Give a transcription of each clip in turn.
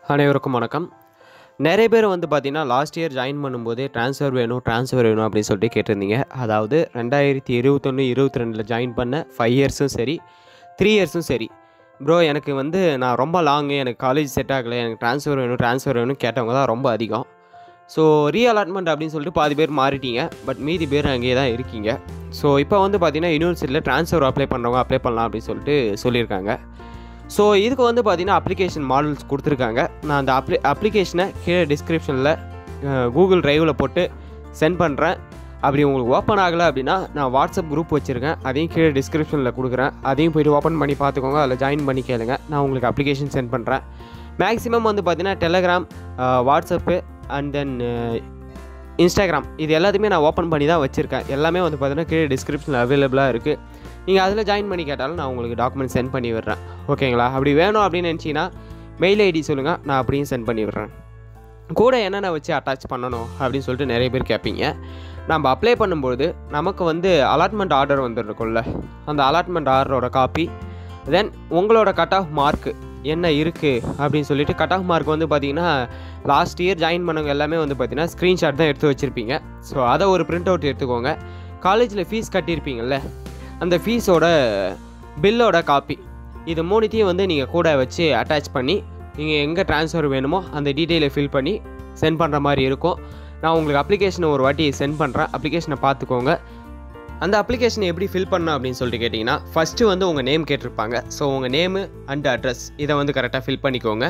அனைவருக்கும் வணக்கம் நிறைய பேர் வந்து பார்த்தீங்கன்னா லாஸ்ட் இயர் ஜாயின் பண்ணும்போதே ட்ரான்ஸ்ஃபர் வேணும் ட்ரான்ஸ்ஃபர் வேணும் அப்படின்னு சொல்லிட்டு கேட்டிருந்தீங்க அதாவது ரெண்டாயிரத்தி இருபத்தொன்று இருபத்தி ரெண்டில் ஜாயின் பண்ண ஃபைவ் இயர்ஸும் சரி த்ரீ இயர்ஸும் சரி ப்ரோ எனக்கு வந்து நான் ரொம்ப லாங்கு எனக்கு காலேஜ் செட் ஆகலை எனக்கு ட்ரான்ஸ்ஃபர் வேணும் ட்ரான்ஸ்ஃபர் வேணும் கேட்டவங்க தான் ரொம்ப அதிகம் ஸோ ரீஅலாட்மெண்ட் அப்படின்னு சொல்லிட்டு பாதி பேர் மாறிட்டீங்க பட் மீதி பேர் அங்கேயே தான் இருக்கீங்க ஸோ இப்போ வந்து பார்த்தீங்கன்னா யூனிவர்சிட்டியில் ட்ரான்ஸ்ஃபர் அப்ளை பண்ணுறவங்க அப்ளை பண்ணலாம் அப்படின்னு சொல்லிட்டு சொல்லியிருக்காங்க ஸோ இதுக்கு வந்து பார்த்தீங்கன்னா அப்ளிகேஷன் மாடல்ஸ் கொடுத்துருக்காங்க நான் அந்த அப்ளி அப்ளிகேஷனை கீழே டிஸ்கிரிப்ஷனில் கூகுள் ட்ரைவில் போட்டு சென்ட் பண்ணுறேன் அப்படி உங்களுக்கு ஓப்பன் ஆகலை அப்படின்னா நான் வாட்ஸ்அப் குரூப் வச்சுருக்கேன் அதையும் கீழே டிஸ்கிரிப்ஷனில் கொடுக்குறேன் அதையும் போய்ட்டு ஓப்பன் பண்ணி பார்த்துக்கோங்க அதில் ஜாயின் பண்ணி கேளுங்க நான் உங்களுக்கு அப்ளிகேஷன் சென்ட் பண்ணுறேன் மேக்ஸிமம் வந்து பார்த்தீங்கன்னா Telegram WhatsApp and then Instagram இது எல்லாத்தையுமே நான் ஓப்பன் பண்ணி தான் வச்சுருக்கேன் எல்லாமே வந்து பார்த்தீங்கன்னா கீழே டிஸ்கிரிப்ஷனில் அவைலபிளாக இருக்குது நீங்கள் அதில் ஜாயின் பண்ணி கேட்டாலும் நான் உங்களுக்கு டாக்குமெண்ட் சென்ட் பண்ணி விடுறேன் ஓகேங்களா அப்படி வேணும் அப்படின்னு நினச்சிங்கன்னா மெயில் ஐடி சொல்லுங்கள் நான் அப்படியும் சென்ட் பண்ணி விடுறேன் கூட என்னென்ன வச்சு அட்டாச் பண்ணணும் அப்படின்னு சொல்லிட்டு நிறைய பேர் கேட்பீங்க நம்ம அப்ளை பண்ணும்போது நமக்கு வந்து அலாட்மெண்ட் ஆர்டர் வந்துருக்கும்ல அந்த அலாட்மெண்ட் ஆர்டரோட காப்பி தென் உங்களோட கட் ஆஃப் மார்க்கு என்ன இருக்குது அப்படின்னு சொல்லிட்டு கட் ஆஃப் மார்க் வந்து பார்த்தீங்கன்னா லாஸ்ட் இயர் ஜாயின் பண்ணவங்க எல்லாமே வந்து பார்த்தீங்கன்னா ஸ்க்ரீன்ஷாட் தான் எடுத்து வச்சுருப்பீங்க ஸோ அதை ஒரு பிரிண்ட் அவுட் எடுத்துக்கோங்க காலேஜில் ஃபீஸ் கட்டியிருப்பீங்கள்ல அந்த ஃபீஸோட பில்லோட காப்பி இது மூணுத்தையும் வந்து நீங்கள் கூட வச்சு அட்டாச் பண்ணி நீங்கள் எங்கே ட்ரான்ஸ்ஃபர் வேணுமோ அந்த டீட்டெயிலை ஃபில் பண்ணி சென்ட் பண்ணுற மாதிரி இருக்கும் நான் உங்களுக்கு அப்ளிகேஷனை ஒரு வாட்டி சென்ட் பண்ணுறேன் அப்ளிகேஷனை பார்த்துக்கோங்க அந்த அப்ளிகேஷனை எப்படி ஃபில் பண்ணணும் அப்படின்னு சொல்லிட்டு கேட்டிங்கன்னா ஃபஸ்ட்டு வந்து உங்கள் நேம் கேட்டிருப்பாங்க ஸோ உங்கள் நேமு அண்ட் அட்ரஸ் இதை வந்து கரெக்டாக ஃபில் பண்ணிக்கோங்க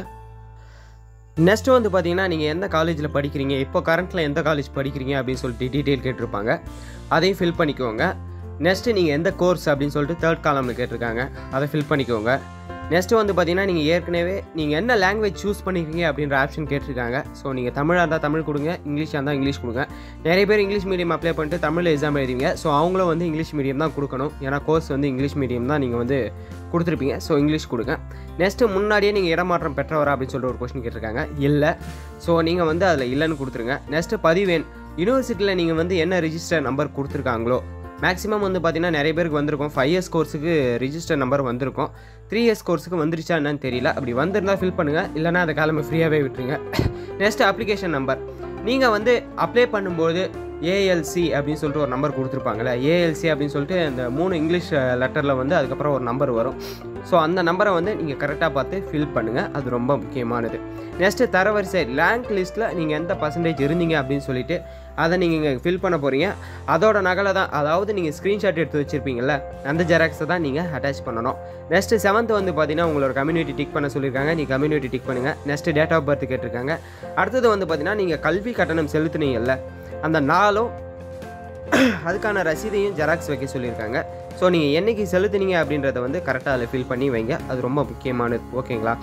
நெக்ஸ்ட் வந்து பார்த்தீங்கன்னா நீங்கள் எந்த காலேஜில் படிக்கிறீங்க இப்போ கரண்ட்டில் எந்த காலேஜ் படிக்கிறீங்க அப்படின்னு சொல்லிட்டு டீட்டெயில் கேட்டிருப்பாங்க அதையும் ஃபில் பண்ணிக்கோங்க நெக்ஸ்ட்டு நீங்கள் எந்த கோர்ஸ் அப்படின்னு சொல்லிட்டு தேர்ட் காலமில் கேட்டிருக்காங்க அதை ஃபில் பண்ணிக்கோங்க நெக்ஸ்ட்டு வந்து பார்த்தீங்கன்னா நீங்கள் ஏற்கனவே நீங்கள் என்ன லாங்குவேஜ் சூஸ் பண்ணிக்கிறீங்க அப்படின்ற ஆப்ஷன் கேட்டிருக்காங்க ஸோ நீங்கள் தமிழாக இருந்தால் தமிழ் கொடுங்க இங்கிலீஷாக இருந்தால் இங்கிலீஷ் கொடுங்க நிறைய பேர் இங்கிலீஷ் மீடியம் அப்ளை பண்ணிட்டு தமிழில் எக்ஸாம் எழுதுவீங்க ஸோ அவங்களும் வந்து இங்கிலீஷ் மீடியம் தான் கொடுக்கணும் ஏன்னா கோர்ஸ் வந்து இங்கிலீஷ் மீடியம் தான் நீங்கள் வந்து கொடுத்துருப்பீங்க ஸோ இங்கிலீஷ் கொடுங்க நெக்ஸ்ட்டு முன்னாடியே நீங்கள் இடமாற்றம் பெற்றவரா அப்படின்னு சொல்லிட்டு ஒரு கொஸ்டின் கேட்டிருக்காங்க இல்லை ஸோ நீங்கள் வந்து அதில் இல்லைன்னு கொடுத்துருங்க நெக்ஸ்ட்டு பதிவேன் யூனிவர்சிட்டியில் நீங்கள் வந்து என்ன ரிஜிஸ்டர் நம்பர் கொடுத்துருக்காங்களோ மேக்ஸிமம் வந்து பார்த்தீங்கன்னா நிறைய பேருக்கு வந்திருக்கும் ஃபைவ் இயர்ஸ் கோர்ஸுக்கு ரிஜிஸ்டர் நம்பர் வந்திருக்கும் த்ரீ இயர்ஸ் கோர்ஸுக்கு வந்துருச்சா என்னன்னு தெரியல அப்படி வந்திருந்தால் ஃபில் பண்ணுங்கள் இல்லைனா அந்த காலமை ஃப்ரீயாகவே விட்டுருங்க நெக்ஸ்ட் அப்ளிகேஷன் நம்பர் நீங்கள் வந்து அப்ளை பண்ணும்போது ஏஎல்சி அப்படின்னு சொல்லிட்டு ஒரு நம்பர் கொடுத்துருப்பாங்கல்ல ஏஎல்சி அப்படின்னு சொல்லிட்டு அந்த மூணு இங்கிலீஷ் லெட்டரில் வந்து அதுக்கப்புறம் ஒரு நம்பர் வரும் ஸோ அந்த நம்பரை வந்து நீங்கள் கரெக்டாக பார்த்து ஃபில் பண்ணுங்கள் அது ரொம்ப முக்கியமானது நெக்ஸ்ட்டு தரவரிசை ரேங்க் லிஸ்ட்டில் நீங்கள் எந்த பர்சன்டேஜ் இருந்தீங்க அப்படின்னு சொல்லிட்டு அதை நீங்கள் இங்கே ஃபில் பண்ண போகிறீங்க அதோட நகலை தான் அதாவது நீங்கள் ஸ்க்ரீன்ஷாட் எடுத்து வச்சுருப்பீங்கள்ல அந்த ஜெராக்ஸை தான் நீங்கள் அட்டாச் பண்ணணும் நெக்ஸ்ட்டு செவன்த் வந்து பார்த்தீங்கன்னா உங்களோட கம்யூனிட்டி டிக் பண்ண சொல்லியிருக்காங்க நீ கம்யூனிட்டி டிக் பண்ணுங்கள் நெக்ஸ்ட்டு டேட் ஆஃப் பர்த் கேட்டிருக்காங்க அடுத்தது வந்து பார்த்தீங்கன்னா நீங்கள் கல்வி கட்டணம் செலுத்துனீங்கல்ல அந்த நாளும் அதுக்கான ரசீதையும் ஜெராக்ஸ் வைக்க சொல்லியிருக்காங்க ஸோ நீங்கள் என்றைக்கு செலுத்துனீங்க அப்படின்றத வந்து கரெக்டாக அதில் ஃபில் பண்ணி வைங்க அது ரொம்ப முக்கியமானது ஓகேங்களா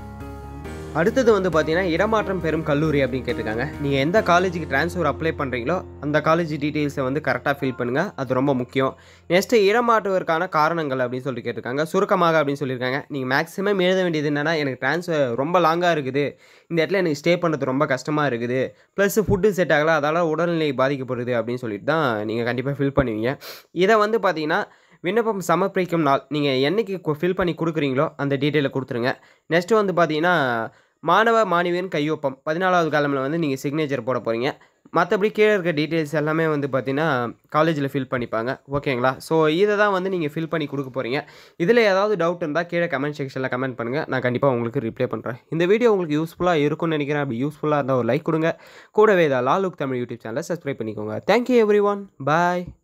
அடுத்தது வந்து பார்த்தீங்கன்னா இடமாற்றம் பெறும் கல்லூரி அப்படின்னு கேட்டிருக்காங்க நீங்கள் எந்த காலேஜுக்கு ட்ரான்ஸ்ஃபர் அப்ளை பண்ணுறீங்களோ அந்த காலேஜ் டீட்டெயில்ஸை வந்து கரெக்டாக ஃபில் பண்ணுங்கள் அது ரொம்ப முக்கியம் நெக்ஸ்ட்டு இடமாற்றுவதற்கான காரணங்கள் அப்படின்னு சொல்லிட்டு கேட்டிருக்காங்க சுருக்கமாக அப்படின்னு சொல்லியிருக்காங்க நீங்கள் மேக்ஸிமம் எழுத வேண்டியது என்னென்னா எனக்கு ட்ரான்ஸ்ஃபர் ரொம்ப லாங்காக இருக்குது இந்த இடத்துல எனக்கு ஸ்டே பண்ணுறது ரொம்ப கஷ்டமாக இருக்குது ப்ளஸ் ஃபுட்டு செட் ஆகலை அதால் உடல்நிலை பாதிக்கப்படுது அப்படின்னு சொல்லிட்டு தான் நீங்கள் கண்டிப்பாக ஃபில் பண்ணுவீங்க இதை வந்து பார்த்தீங்கன்னா விண்ணப்பம் சமர்ப்பிக்கும் நாள் நீங்கள் என்றைக்கு ஃபில் பண்ணி கொடுக்குறீங்களோ அந்த டீட்டெயிலை கொடுத்துருங்க நெக்ஸ்ட்டு வந்து பார்த்தீங்கன்னா மாணவ மாணவியின் கையொப்பம் பதினாலாவது காலமில் வந்து நீங்கள் சிக்னேச்சர் போட போகிறீங்க மற்றபடி கீழே இருக்க டீட்டெயில்ஸ் எல்லாமே வந்து பார்த்தீங்கன்னா காலேஜில் ஃபில் பண்ணிப்பாங்க ஓகேங்களா ஸோ இதை தான் வந்து நீங்கள் ஃபில் பண்ணி கொடுக்க போகிறீங்க இதில் ஏதாவது டவுட் இருந்தால் கீழே கமெண்ட் செக்ஷனில் கமெண்ட் பண்ணுங்கள் நான் கண்டிப்பாக உங்களுக்கு ரிப்ளை பண்ணுறேன் இந்த வீடியோ உங்களுக்கு யூஸ்ஃபுல்லாக இருக்கும்னு நினைக்கிறேன் அப்படி யூஸ்ஃபுல்லாக இருந்தால் ஒரு லைக் கொடுங்க கூடவே இதை லாலுக் தமிழ் யூடியூப் சேனலை சப்ஸ்கிரைப் பண்ணிக்கோங்க தேங்க்யூ எவ்ரி ஒன் பாய்